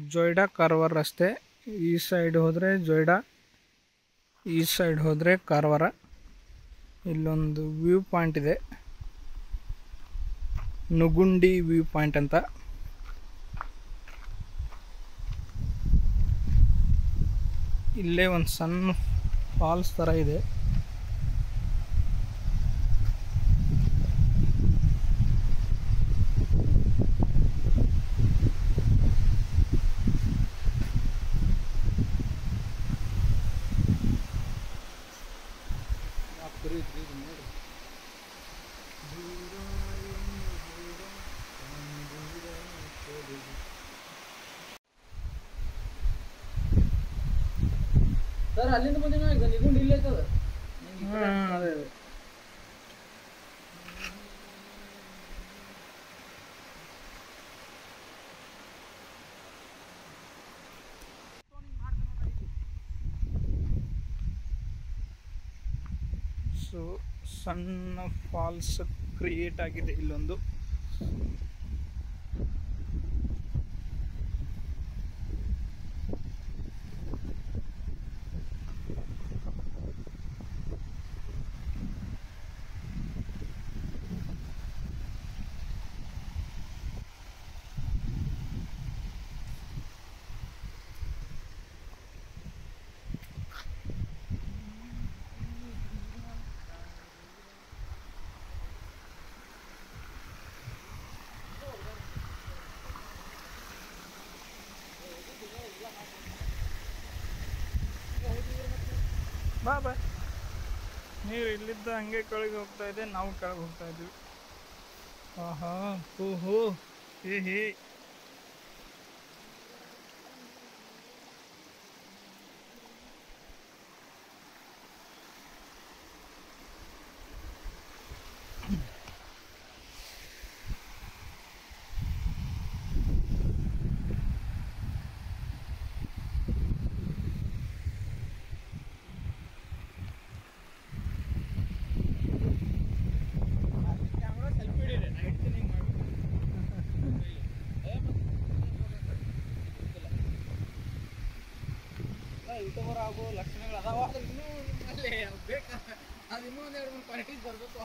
ಜೊಯ್ಡಾ ಕಾರವಾರ ರಸ್ತೆ ಈ ಸೈಡ್ ಹೋದರೆ ಜೊಯ್ಡಾ ಈ ಸೈಡ್ ಹೋದರೆ ಕಾರವಾರ ಇಲ್ಲೊಂದು ವ್ಯೂ ಪಾಯಿಂಟ್ ಇದೆ ನುಗುಂಡಿ ವ್ಯೂ ಪಾಯಿಂಟ್ ಅಂತ ಇಲ್ಲೇ ಒಂದು ಸಣ್ಣ ಫಾಲ್ಸ್ ಥರ ಇದೆ ಸರ್ ಅಲ್ಲಿಂದ ಬಂದಿನ ಈಗ ನಿಗುಂಡ್ ಇಲ್ಲೇ ಐತದ ಅದೇ ಅದೇ ಸೊ ಸಣ್ಣ ಫಾಲ್ಸ್ ಕ್ರಿಯೇಟ್ ಆಗಿದೆ ಇಲ್ಲೊಂದು ಬಾ ಬಾ ನೀರು ಇಲ್ಲಿದ್ದ ಹಂಗೆ ಕೆಳಗೆ ಹೋಗ್ತಾ ಇದೆ ನಾವು ಕೆಳಗೆ ಹೋಗ್ತಾ ಇದ್ವಿ ಆಹಾ ಹೋ ಹೋ ಹೇ ಹೇ ಕ್ಯಾಮ್ರಾ ಸೆಲ್ಫಿ ಹಿಡೀರಿ ನಾ ಇಡ್ತೀನಿ ಹಿಂಗೆ ಮಾಡಿ ಯೂಟ್ಯೂಬರ್ ಆಗೋ ಲಕ್ಷಣಗಳು ಅದಾವ ಆದ್ರೆ ಇನ್ನೂ ನಿಮ್ಮಲ್ಲಿ ಬೇಕಾ ಅದು ಇನ್ನೂ ಒಂದು ಎರಡು ಮೂರು ಕ್ವಾಲಿಟೀಸ್ ಬರಬೇಕು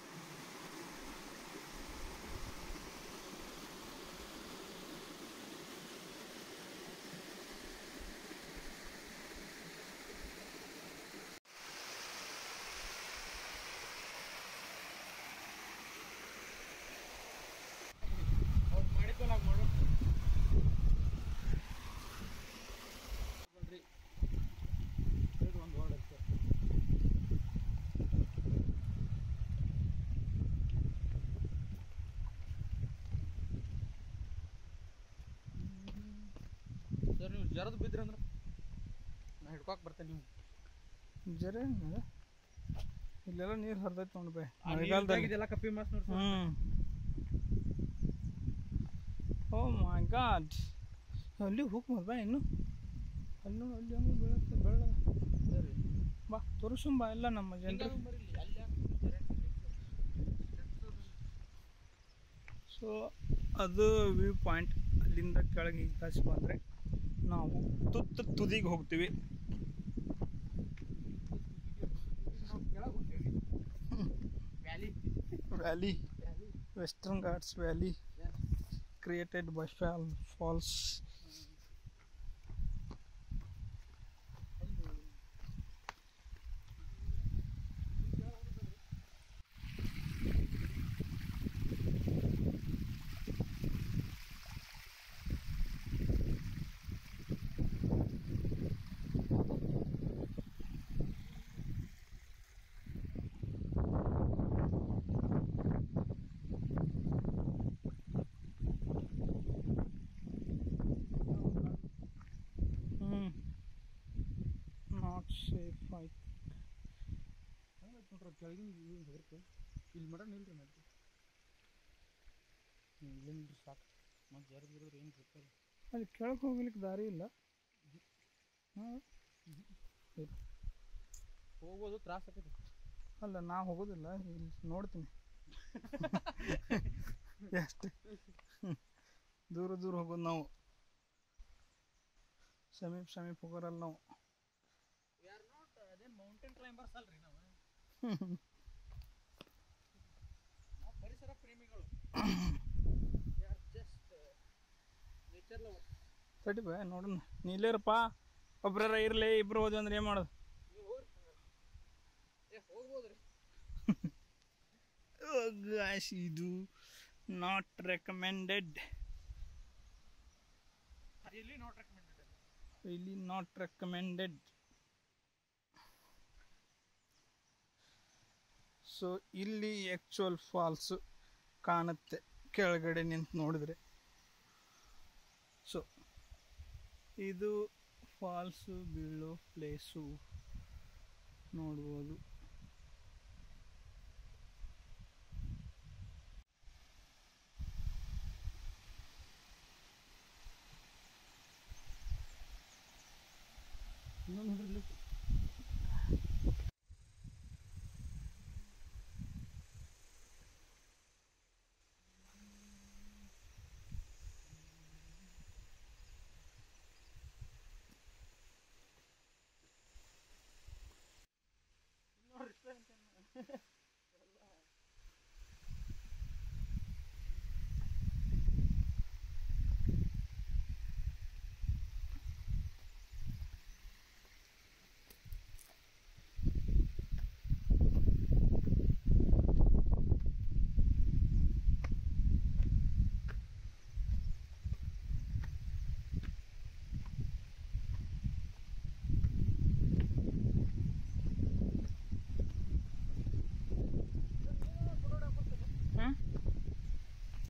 ಅವ್ರು ಮಾಡಿದ್ವಲ್ಲ ಹಾಗ್ ಮಾಡು ನೋಡ್ರಿ ಇದು ಒಂದು ವರ್ಡ್ ಅಷ್ಟೇ ಸರ್ ನೀವು ಜರದ್ ಬಿದ್ರಿ ಅಂದ್ರೆ ನಾ ಹಿಡ್ಕೊಕ್ ಬರ್ತೇನೆ ನೀವು ಜರ ಏನಿದೆ? ಇಲ್ಲೆಲ್ಲ ನೀರು ಹರಿದೈತೆ ನೋಡಿ ಬೈ ಆ ಮಳೆಗಾಲದಲ್ಲಿ ನೀರ್ದಾಗಿದೆಲ್ಲ ಕಪ್ಪಿ ಮಾಸ್ ನೋಡಿ ಹ್ಞೂ ಓ ಮೈ ಗಾಡ್ ಅಲ್ಲಿ ಹೋಗ್ಬೋದು ಬಾ ಇನ್ನು ಅಲ್ಲಿ ನೋಡಿ ಅಲ್ಲಿ ಹಂಗೆ ಬೀಳುತ್ತೆ ಬೆಳ್ಳ ಸರಿ ಬಾ ತೋರಿಸುಂಬ ಎಲ್ಲ ನಮ್ಮ ಜನರು ಬರಲಿ ಅಲ್ಲಿ ಯಾಕೆ ಸೊ ಅದು ವ್ಯೂ ಪಾಯಿಂಟ್ ಅಲ್ಲಿಂದ ಕೆಳಗೆ ಈಗಾಸಿ ಬಂದರೆ ನಾವು ತುತ್ತ ತುದಿಗೆ ಹೋಗ್ತೀವಿ ಕೆಳಗೆ ಹೋಗ್ತೇವೆ valley valley Western Ghats valley created by fall falls ಹ್ಞೂ ನಾಟ್ ಸೇಫ್ ಆಯ್ತು ನೋಡ್ರಿ ಕೆಳಗಿನ ಹೆದರ್ಕೆ ಇಲ್ಲಿ ಮಡ ನಿಲ್ರಿ ನಡ್ರಿ ನೀವು ಇಲ್ಲೇ ನಿಲ್ರಿ ಸಾಕು ಮತ್ತೆ ಜರದ್ ಬಿಡಿದ್ರೆ ಏನು ಗೊತ್ತಲ್ಲ ಅಲ್ಲಿ ಕೆಳಗೆ ಹೋಗ್ಲಿಕ್ಕೆ ದಾರಿ ಇಲ್ಲ ಹಾಂ ಹೋಗೋದು ತ್ರಾಸ ಆಕೈತಿ ಅಲ್ಲ ನಾ ಹೋಗೋದಿಲ್ಲ ಇಲ್ಲಿ ನೋಡ್ತೀನಿ ಎಷ್ಟು ದೂರ ದೂರ ಹೋಗೋದು ನಾವು ಸಮೀಪ ಸಮೀಪ ಹೋಗೋರಲ್ಲ ನಾವು ವಿ ಆರ್ ನಾಟ್ ಅದೇನು ಮೌಂಟೇನ್ ಕ್ಲೈಂಬರ್ಸ್ ಅಲ್ರಿ ನಾವು ನಾವು ಪರಿಸರ ಪ್ರೇಮಿಗಳು we are just nature lover ತಡಿ ಬಾ ನೋಡೋಣ ನೀಲೇರಪ್ಪ ಒಬ್ರಾರ ಇರಲಿ ಇಬ್ರು ಹೋದ್ವಿ ಅಂದ್ರೆ ಏನು ಮಾಡೋದು ನೀವು ಹೋಗ್ರಿ ಏ ಹೋಗ್ಬೋದ್ರಿ ಗಾಶ್ ಇದು not recommended really not recommended ಇಲ್ಲಿ ನಾಟ್ ರೆಕಮೆಂಡೆಡ್ ಸೊ ಇಲ್ಲಿ ಆ್ಯಕ್ಚುಯಲ್ ಫಾಲ್ಸು ಕಾಣುತ್ತೆ ಕೆಳಗಡೆ ನಿಂತು ನೋಡಿದ್ರೆ ಸೊ ಇದು ಫಾಲ್ಸು ಬೀಳೋ ಪ್ಲೇಸು ನೋಡ್ಬೋದು ನೋಡ್ರಿ ನೋಡ್ರಿ